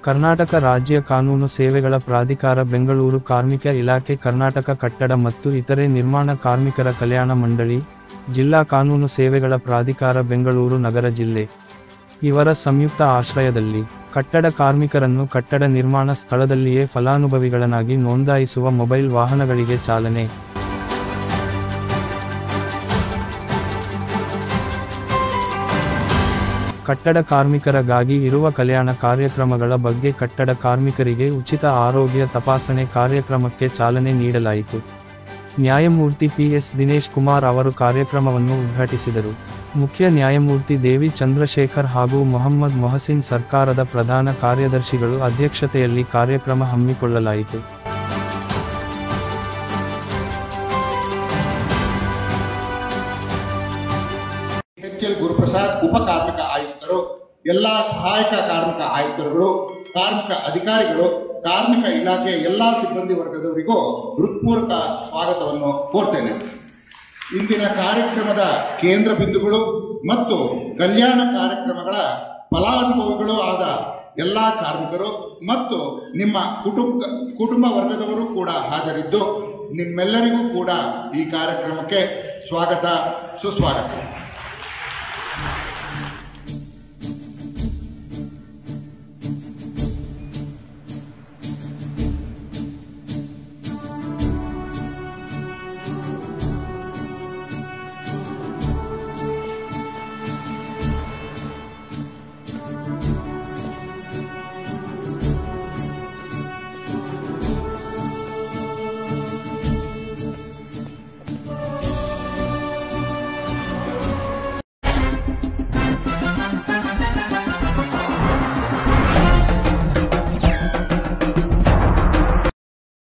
ಕರ್ನಾಟಕ ರಾಜ್ಯ ಕಾನೂನು ಸೇವೆಗಳ ಪ್ರಾಧಿಕಾರ ಬೆಂಗಳೂರು ಕಾರ್ಮಿಕ ಇಲಾಖೆ ಕರ್ನಾಟಕ ಕಟ್ಟಡ ಮತ್ತು ಇತರೆ ನಿರ್ಮಾಣ ಕಾರ್ಮಿಕರ ಕಲ್ಯಾಣ ಮಂಡಳಿ ಜಿಲ್ಲಾ ಕಾನೂನು ಸೇವೆಗಳ ಪ್ರಾಧಿಕಾರ ಬೆಂಗಳೂರು ನಗರ ಜಿಲ್ಲೆ ಇವರ ಸಂಯುಕ್ತ ಆಶ್ರಯದಲ್ಲಿ ಕಟ್ಟಡ ಕಾರ್ಮಿಕರನ್ನು ಕಟ್ಟಡ ನಿರ್ಮಾಣ ಸ್ಥಳದಲ್ಲಿಯೇ ಫಲಾನುಭವಿಗಳನ್ನಾಗಿ ನೋಂದಾಯಿಸುವ ಮೊಬೈಲ್ ವಾಹನಗಳಿಗೆ ಚಾಲನೆ ಕಟ್ಟಡ ಕಾರ್ಮಿಕರಿಗಾಗಿ ಇರುವ ಕಲ್ಯಾಣ ಕಾರ್ಯಕ್ರಮಗಳ ಬಗ್ಗೆ ಕಟ್ಟಡ ಕಾರ್ಮಿಕರಿಗೆ ಉಚಿತ ಆರೋಗ್ಯ ತಪಾಸಣೆ ಕಾರ್ಯಕ್ರಮಕ್ಕೆ ಚಾಲನೆ ನೀಡಲಾಯಿತು ನ್ಯಾಯಮೂರ್ತಿ ಪಿ ಎಸ್ ದಿನೇಶ್ ಕುಮಾರ್ ಅವರು ಕಾರ್ಯಕ್ರಮವನ್ನು ಉದ್ಘಾಟಿಸಿದರು ಮುಖ್ಯ ನ್ಯಾಯಮೂರ್ತಿ ದೇವಿ ಚಂದ್ರಶೇಖರ್ ಹಾಗೂ ಮೊಹಮ್ಮದ್ ಮೊಹಸಿನ್ ಸರ್ಕಾರದ ಪ್ರಧಾನ ಕಾರ್ಯದರ್ಶಿಗಳು ಅಧ್ಯಕ್ಷತೆಯಲ್ಲಿ ಕಾರ್ಯಕ್ರಮ ಹಮ್ಮಿಕೊಳ್ಳಲಾಯಿತು ಎಚ್ ಎಲ್ ಗುರುಪ್ರಸಾದ್ ಉಪ ಕಾರ್ಮಿಕ ಆಯುಕ್ತರು ಎಲ್ಲ ಸಹಾಯಕ ಕಾರ್ಮಿಕ ಆಯುಕ್ತರುಗಳು ಕಾರ್ಮಿಕ ಅಧಿಕಾರಿಗಳು ಕಾರ್ಮಿಕ ಇಲಾಖೆಯ ಎಲ್ಲ ಸಿಬ್ಬಂದಿ ವರ್ಗದವರಿಗೂ ಹೃತ್ಪೂರ್ವಕ ಸ್ವಾಗತವನ್ನು ಕೋರ್ತೇನೆ ಇಂದಿನ ಕಾರ್ಯಕ್ರಮದ ಕೇಂದ್ರ ಬಿಂದುಗಳು ಮತ್ತು ಕಲ್ಯಾಣ ಕಾರ್ಯಕ್ರಮಗಳ ಫಲಾನುಭವಿಗಳು ಆದ ಎಲ್ಲ ಕಾರ್ಮಿಕರು ಮತ್ತು ನಿಮ್ಮ ಕುಟುಂಬ ಕುಟುಂಬ ವರ್ಗದವರು ಕೂಡ ಹಾಜರಿದ್ದು ನಿಮ್ಮೆಲ್ಲರಿಗೂ ಕೂಡ ಈ ಕಾರ್ಯಕ್ರಮಕ್ಕೆ ಸ್ವಾಗತ ಸುಸ್ವಾಗತ